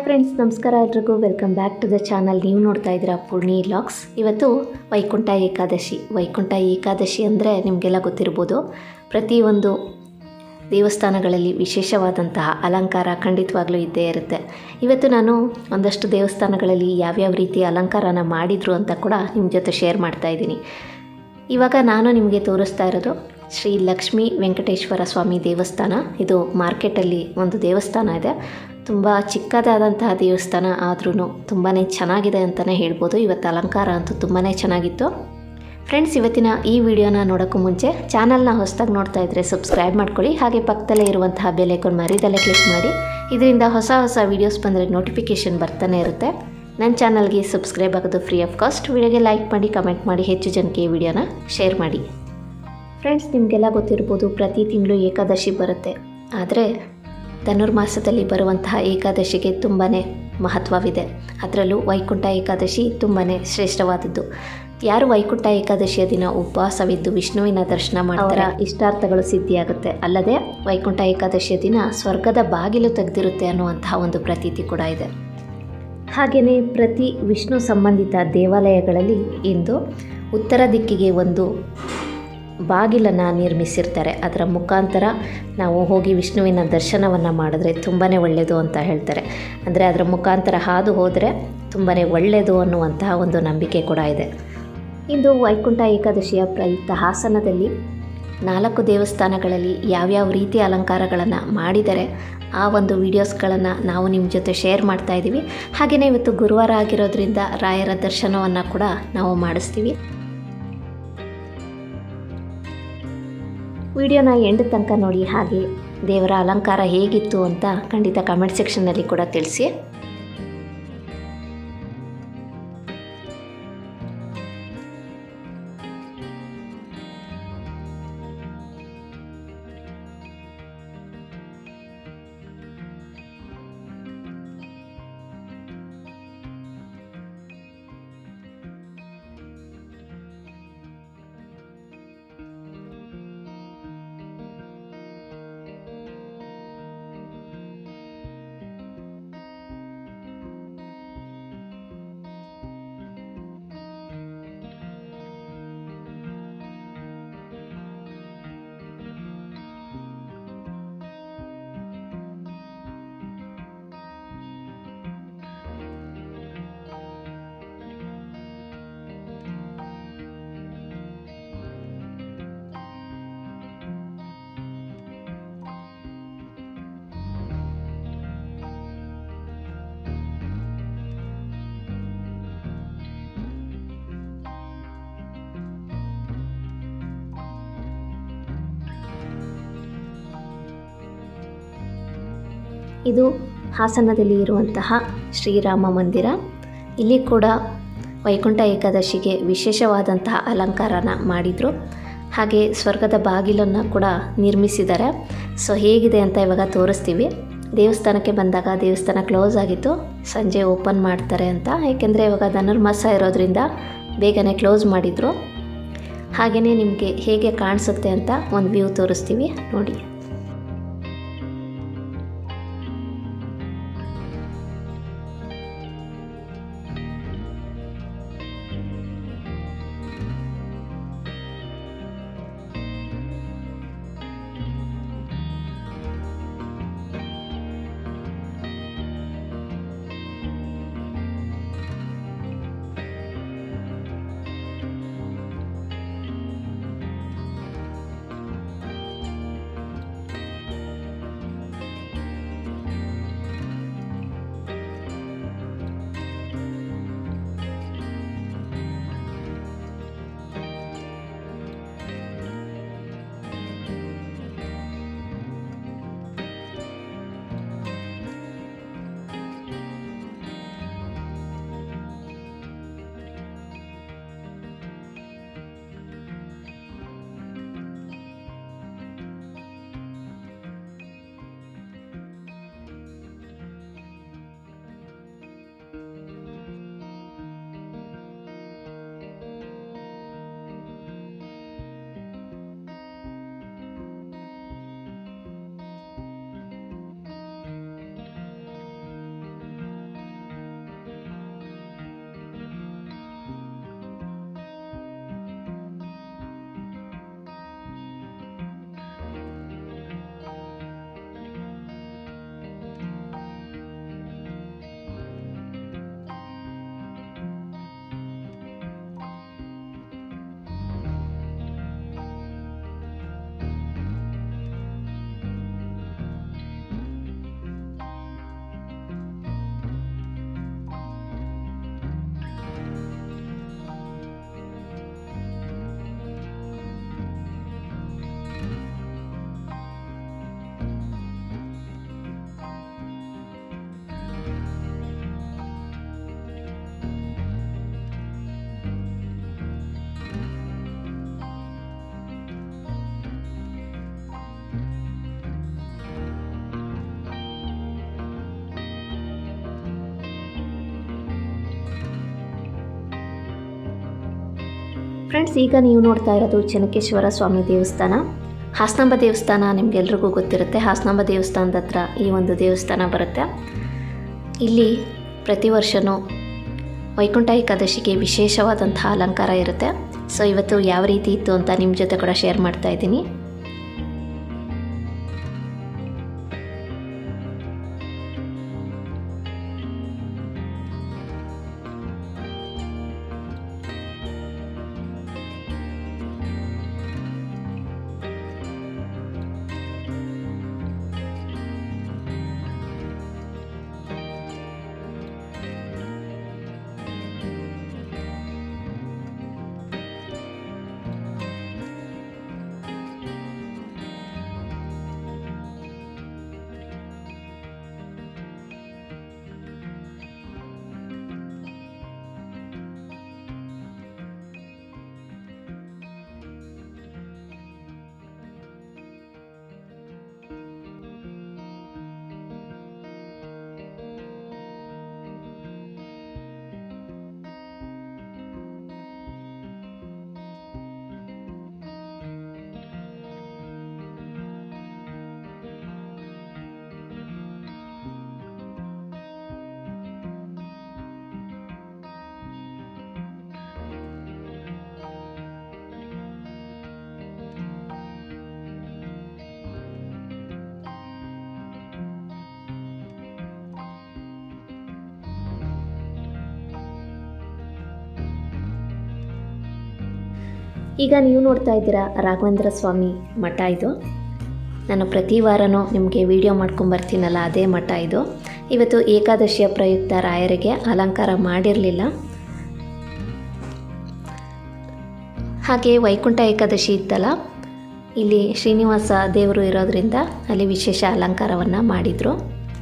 friends ನಮಸ್ಕಾರ ಎಲ್ರಿಗೂ welcome back to the channel ನೀವು ನೋಡ್ತಾ ಇದ್ದೀರಾ ಪೂರ್ಣಿ ಲಾಗ್ಸ್ ಇವತ್ತು ವೈಕುಂಠ ಏಕಾದಶಿ ವೈಕುಂಠ ಏಕಾದಶಿ ಅಂದರೆ ನಿಮಗೆಲ್ಲ ಗೊತ್ತಿರ್ಬೋದು ಪ್ರತಿಯೊಂದು ದೇವಸ್ಥಾನಗಳಲ್ಲಿ ವಿಶೇಷವಾದಂತಹ ಅಲಂಕಾರ ಖಂಡಿತವಾಗ್ಲೂ ಇದ್ದೇ ಇರುತ್ತೆ ಇವತ್ತು ನಾನು ಒಂದಷ್ಟು ದೇವಸ್ಥಾನಗಳಲ್ಲಿ ಯಾವ್ಯಾವ ರೀತಿ ಅಲಂಕಾರನ ಮಾಡಿದರು ಅಂತ ಕೂಡ ನಿಮ್ಮ ಜೊತೆ ಶೇರ್ ಮಾಡ್ತಾ ಇದ್ದೀನಿ ಇವಾಗ ನಾನು ನಿಮಗೆ ತೋರಿಸ್ತಾ ಇರೋದು ಶ್ರೀ ಲಕ್ಷ್ಮೀ ವೆಂಕಟೇಶ್ವರ ಸ್ವಾಮಿ ದೇವಸ್ಥಾನ ಇದು ಮಾರ್ಕೆಟಲ್ಲಿ ಒಂದು ದೇವಸ್ಥಾನ ಇದೆ ತುಂಬ ಚಿಕ್ಕದಾದಂತಹ ದೇವಸ್ಥಾನ ಆದ್ರೂ ತುಂಬಾ ಚೆನ್ನಾಗಿದೆ ಅಂತಲೇ ಹೇಳ್ಬೋದು ಇವತ್ತು ಅಲಂಕಾರ ಅಂತೂ ತುಂಬಾ ಚೆನ್ನಾಗಿತ್ತು ಫ್ರೆಂಡ್ಸ್ ಇವತ್ತಿನ ಈ ವಿಡಿಯೋನ ನೋಡೋಕ್ಕೂ ಮುಂಚೆ ಚಾನಲ್ನ ಹೊಸದಾಗಿ ನೋಡ್ತಾ ಇದ್ದರೆ ಸಬ್ಸ್ಕ್ರೈಬ್ ಮಾಡ್ಕೊಳ್ಳಿ ಹಾಗೆ ಪಕ್ಕದಲ್ಲೇ ಇರುವಂತಹ ಬೆಲೈಕನ್ ಮರಿದಲ್ಲೇ ಕ್ಲಿಕ್ ಮಾಡಿ ಇದರಿಂದ ಹೊಸ ಹೊಸ ವೀಡಿಯೋಸ್ ಬಂದರೆ ನೋಟಿಫಿಕೇಷನ್ ಬರ್ತಾನೆ ಇರುತ್ತೆ ನನ್ನ ಚಾನಲ್ಗೆ ಸಬ್ಸ್ಕ್ರೈಬ್ ಆಗೋದು ಫ್ರೀ ಆಫ್ ಕಾಸ್ಟ್ ವಿಡಿಯೋಗೆ ಲೈಕ್ ಮಾಡಿ ಕಮೆಂಟ್ ಮಾಡಿ ಹೆಚ್ಚು ಜನಕ್ಕೆ ಈ ವಿಡಿಯೋನ ಶೇರ್ ಮಾಡಿ ಫ್ರೆಂಡ್ಸ್ ನಿಮಗೆಲ್ಲ ಗೊತ್ತಿರ್ಬೋದು ಪ್ರತಿ ತಿಂಗಳು ಏಕಾದಶಿ ಬರುತ್ತೆ ಆದರೆ ಧನುರ್ಮಾಸದಲ್ಲಿ ಬರುವಂತಹ ಏಕಾದಶಿಗೆ ತುಂಬಾ ಮಹತ್ವವಿದೆ ಅದರಲ್ಲೂ ವೈಕುಂಠ ಏಕಾದಶಿ ತುಂಬಾ ಶ್ರೇಷ್ಠವಾದದ್ದು ಯಾರು ವೈಕುಂಠ ಏಕಾದಶಿಯ ದಿನ ಉಪವಾಸವಿದ್ದು ವಿಷ್ಣುವಿನ ದರ್ಶನ ಮಾಡ್ತಾರ ಇಷ್ಟಾರ್ಥಗಳು ಸಿದ್ಧಿಯಾಗುತ್ತೆ ಅಲ್ಲದೆ ವೈಕುಂಠ ಏಕಾದಶಿಯ ದಿನ ಸ್ವರ್ಗದ ಬಾಗಿಲು ತೆಗೆದಿರುತ್ತೆ ಅನ್ನುವಂತಹ ಒಂದು ಪ್ರತೀತಿ ಕೂಡ ಇದೆ ಹಾಗೆಯೇ ಪ್ರತಿ ವಿಷ್ಣು ಸಂಬಂಧಿತ ದೇವಾಲಯಗಳಲ್ಲಿ ಇಂದು ಉತ್ತರ ದಿಕ್ಕಿಗೆ ಒಂದು ಬಾಗಿಲನ್ನು ನಿರ್ಮಿಸಿರ್ತಾರೆ ಅದರ ಮುಖಾಂತರ ನಾವು ಹೋಗಿ ವಿಷ್ಣುವಿನ ದರ್ಶನವನ್ನು ಮಾಡಿದ್ರೆ ತುಂಬಾ ಒಳ್ಳೆಯದು ಅಂತ ಹೇಳ್ತಾರೆ ಅಂದರೆ ಅದರ ಮುಖಾಂತರ ಹಾದು ಹೋದರೆ ತುಂಬಾ ಒಳ್ಳೆಯದು ಅನ್ನುವಂತಹ ಒಂದು ನಂಬಿಕೆ ಕೂಡ ಇದೆ ಇಂದು ವೈಕುಂಠ ಏಕಾದಶಿಯ ಪ್ರಯುಕ್ತ ಹಾಸನದಲ್ಲಿ ನಾಲ್ಕು ದೇವಸ್ಥಾನಗಳಲ್ಲಿ ಯಾವ್ಯಾವ ರೀತಿಯ ಅಲಂಕಾರಗಳನ್ನು ಮಾಡಿದರೆ ಆ ಒಂದು ವೀಡಿಯೋಸ್ಗಳನ್ನು ನಾವು ನಿಮ್ಮ ಜೊತೆ ಶೇರ್ ಮಾಡ್ತಾ ಇದ್ದೀವಿ ಹಾಗೆಯೇ ಇವತ್ತು ಗುರುವಾರ ಆಗಿರೋದ್ರಿಂದ ರಾಯರ ದರ್ಶನವನ್ನು ಕೂಡ ನಾವು ಮಾಡಿಸ್ತೀವಿ ವಿಡಿಯೋನ ಎಂಡ್ ತನಕ ನೋಡಿ ಹಾಗೆ ದೇವರ ಅಲಂಕಾರ ಹೇಗಿತ್ತು ಅಂತ ಖಂಡಿತ ಕಮೆಂಟ್ ಸೆಕ್ಷನ್ನಲ್ಲಿ ಕೂಡ ತಿಳಿಸಿ ಇದು ಹಾಸನದಲ್ಲಿ ಇರುವಂತಹ ಶ್ರೀರಾಮ ಮಂದಿರ ಇಲ್ಲಿ ಕೂಡ ವೈಕುಂಠ ಏಕಾದಶಿಗೆ ವಿಶೇಷವಾದಂತಹ ಅಲಂಕಾರನ ಮಾಡಿದರು ಹಾಗೆ ಸ್ವರ್ಗದ ಬಾಗಿಲನ್ನು ಕೂಡ ನಿರ್ಮಿಸಿದ್ದಾರೆ ಸೊ ಹೇಗಿದೆ ಅಂತ ಇವಾಗ ತೋರಿಸ್ತೀವಿ ದೇವಸ್ಥಾನಕ್ಕೆ ಬಂದಾಗ ದೇವಸ್ಥಾನ ಕ್ಲೋಸ್ ಆಗಿತ್ತು ಸಂಜೆ ಓಪನ್ ಮಾಡ್ತಾರೆ ಅಂತ ಏಕೆಂದರೆ ಇವಾಗ ಧನುರ್ಮಾಸ ಇರೋದ್ರಿಂದ ಬೇಗನೆ ಕ್ಲೋಸ್ ಮಾಡಿದರು ಹಾಗೆಯೇ ನಿಮಗೆ ಹೇಗೆ ಕಾಣಿಸುತ್ತೆ ಅಂತ ಒಂದು ವ್ಯೂ ತೋರಿಸ್ತೀವಿ ನೋಡಿ ಫ್ರೆಂಡ್ಸ್ ಈಗ ನೀವು ನೋಡ್ತಾ ಇರೋದು ಚೆನ್ನಕೇಶ್ವರ ಸ್ವಾಮಿ ದೇವಸ್ಥಾನ ಹಾಸನಾಂಬ ದೇವಸ್ಥಾನ ನಿಮಗೆಲ್ರಿಗೂ ಗೊತ್ತಿರುತ್ತೆ ಹಾಸನಾಂಬ ದೇವಸ್ಥಾನದ ಹತ್ರ ಈ ಒಂದು ದೇವಸ್ಥಾನ ಬರುತ್ತೆ ಇಲ್ಲಿ ಪ್ರತಿ ವರ್ಷವೂ ವೈಕುಂಠ ಏಕಾದಶಿಗೆ ವಿಶೇಷವಾದಂತಹ ಅಲಂಕಾರ ಇರುತ್ತೆ ಸೊ ಇವತ್ತು ಯಾವ ರೀತಿ ಇತ್ತು ಅಂತ ನಿಮ್ಮ ಜೊತೆ ಕೂಡ ಶೇರ್ ಮಾಡ್ತಾ ಇದ್ದೀನಿ ಈಗ ನೀವು ನೋಡ್ತಾ ಇದ್ದೀರಾ ರಾಘವೇಂದ್ರ ಸ್ವಾಮಿ ಮಠ ಇದು ನಾನು ಪ್ರತಿ ವಾರನೂ ನಿಮಗೆ ವಿಡಿಯೋ ಮಾಡ್ಕೊಂಬರ್ತೀನಲ್ಲ ಅದೇ ಮಠ ಇದು ಇವತ್ತು ಏಕಾದಶಿಯ ಪ್ರಯುಕ್ತ ರಾಯರಿಗೆ ಅಲಂಕಾರ ಮಾಡಿರಲಿಲ್ಲ ಹಾಗೆ ವೈಕುಂಠ ಏಕಾದಶಿ ಇತ್ತಲ್ಲ ಇಲ್ಲಿ ಶ್ರೀನಿವಾಸ ದೇವರು ಇರೋದ್ರಿಂದ ಅಲ್ಲಿ ವಿಶೇಷ ಅಲಂಕಾರವನ್ನು ಮಾಡಿದರು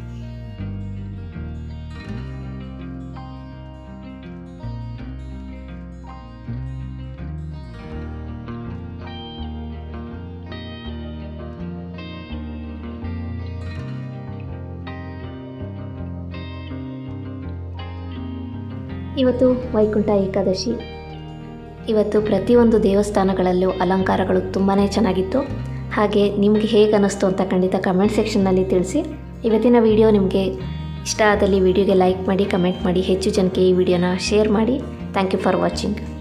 ಇವತ್ತು ವೈಕುಂಠ ಏಕಾದಶಿ ಇವತ್ತು ಪ್ರತಿಯೊಂದು ದೇವಸ್ಥಾನಗಳಲ್ಲೂ ಅಲಂಕಾರಗಳು ತುಂಬಾ ಚೆನ್ನಾಗಿತ್ತು ಹಾಗೆ ನಿಮಗೆ ಹೇಗೆ ಅನ್ನಿಸ್ತು ಅಂತ ಖಂಡಿತ ಕಮೆಂಟ್ ಸೆಕ್ಷನ್ನಲ್ಲಿ ತಿಳಿಸಿ ಇವತ್ತಿನ ವಿಡಿಯೋ ನಿಮಗೆ ಇಷ್ಟ ಆದಲ್ಲಿ ವಿಡಿಯೋಗೆ ಲೈಕ್ ಮಾಡಿ ಕಮೆಂಟ್ ಮಾಡಿ ಹೆಚ್ಚು ಜನಕ್ಕೆ ಈ ವಿಡಿಯೋನ ಶೇರ್ ಮಾಡಿ ಥ್ಯಾಂಕ್ ಯು ಫಾರ್ ವಾಚಿಂಗ್